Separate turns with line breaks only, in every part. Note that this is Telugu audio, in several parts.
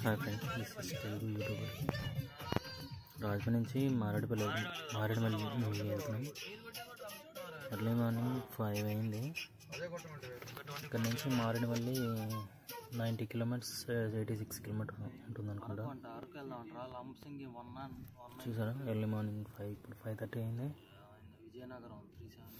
hi friends this is Telugu youtuber Rajahmundry నుంచి మారేడుపల్లి మారేడుమల్లి వెళ్తున్నాం ఎర్లీ మార్నింగ్ ఫైవ్ అయింది ఇక్కడ నుంచి Maredumilli ninety kilometers eighty six kilometer ఉంటుంది అనుకుంటా
అంట అరకు వెళ్దాం అంటారా లంసింగ్ వన్ వన్ వన్
చూసారా ఎర్లీ మార్నింగ్ ఫైవ్ ఇప్పుడు ఫైవ్ థర్టీ అయింది
Vizianagaram three seven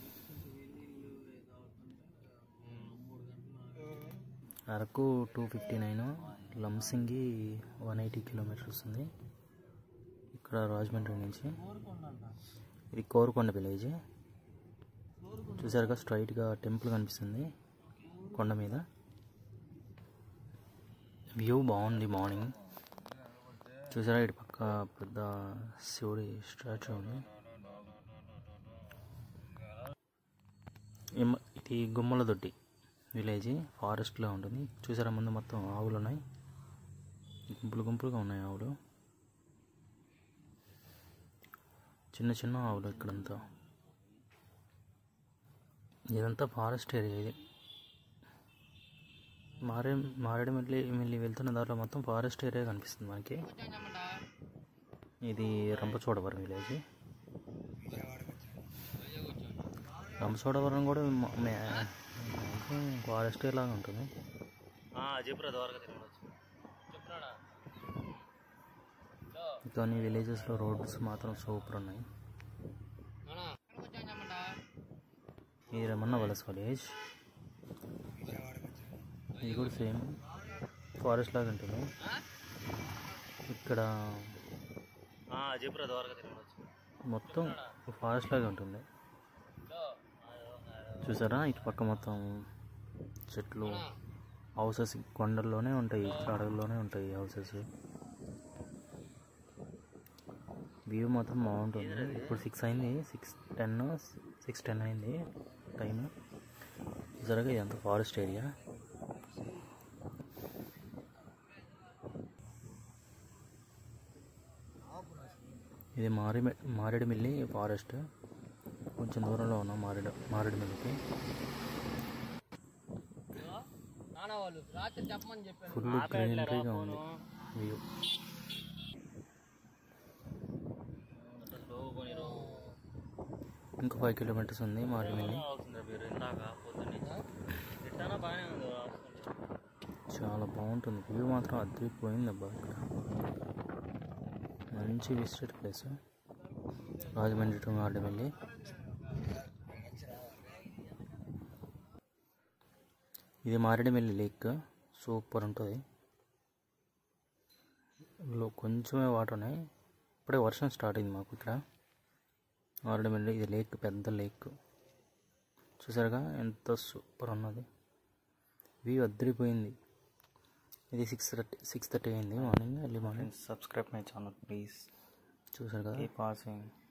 Araku two fifty nine Lambasingi one eighty kilometers ఉంది ఇక్కడ రాజమండ్రి నుంచి ఇది కోరుకొండ విలేజ్ చూసారుగా స్ట్రైట్గా టెంపుల్ కనిపిస్తుంది కొండ మీద వ్యూ బాగుంది మార్నింగ్ చూసారా ఇటు పక్క పెద్ద శివుడి స్టాచ్యూ ఉంది ఎమ్మ- ఇది గుమ్మల దొడ్డి విలేజ్ ఫారెస్ట్లో ఉంటుంది చూసారా ముందు మొత్తం ఆవులు ఉన్నాయి గుంపులు గుంపులుగా ఉన్నాయి ఆవులు చిన్న చిన్న ఆవులు ఇక్కడంతా ఇదంతా ఫారెస్ట్ ఏరియా ఇది మారే మారేడుమిల్లి మిల్లి వెళ్తున్న దాంట్లో మొత్తం ఫారెస్ట్ ఏరియా కనిపిస్తుంది మనకి ఇది రంపచోడవరం విలేజ్ రంపచోడవరం కూడా మ- మే- మ్యాక్సిమం ఫారెస్ట్ లాగా ఉంటుంది
చెప్పురా ద్వారకా తిరగవచ్చు చెప్పురాడా
కానీ విలేజెస్లో రోడ్స్ మాత్రం సూపర్ ఉన్నాయి ఇది రమణ వలస విలేజ్ ఇది కూడా సేమ్ ఫారెస్ట్ లాగా ఉంటుంది ఇక్కడ
చెప్పురా ద్వారకా తిరగవచ్చు
మొత్తం ఫారెస్ట్ లాగా ఉంటుంది చూసారా ఇటు పక్క మొత్తం చెట్లు హౌసెస్ కొండల్లోనే ఉంటాయి అడవుల్లోనే ఉంటాయి హౌసెస్ వ్యూ మాత్రం బాగుంటుంది ఇప్పుడు సిక్స్ అయింది సిక్స్ టెన్ సిక్స్ టెన్ అయింది టైం చూసారా ఇదంతా ఫారెస్ట్ ఏరియా ఇది మారి మారేడుమిల్లి ఫారెస్ట్ కొంచెం దూరంలో ఉన్నాం మారేడు మారేడుమిల్లికి
నాన్న వాళ్ళు రాత్రి చెప్పమని చెప్పాను
ఫుల్ గ్రీనరీగా ఉంది వ్యూ
స్లో పోనీరు
ఇంకా ఫైవ్ కిలోమీటర్స్ ఉంది మారేడుమిల్లి
అవుతుంది మీరు ఇందాక పొద్దున్నే ఎట్టానా బాగానే ఉంది
చాలా బాగుంటుంది వ్యూ మాత్రం అద్దరిపోయింది అబ్బా ఇక్కడ మంచి visited place Rajahmundry to Maredumilli ఇది మారేడుమిల్లి లేక్ సూపర్ ఉంటుంది లో కొంచెమే వాటర్ ఉన్నాయి ఇప్పుడే వర్షం స్టార్ట్ అయింది మాకు ఇక్కడ మారేడుమిల్లి ఇది లేక్ పెద్ద లేక్ చూసారుగా ఎంత సూపర్ ఉన్నది వ్యూ అద్దరిపోయింది ఇది సిక్స్ థర్టీ సిక్స్ థర్టీ అయింది morning early morning subscribe my channel please చూసారు కదా పాసింగ్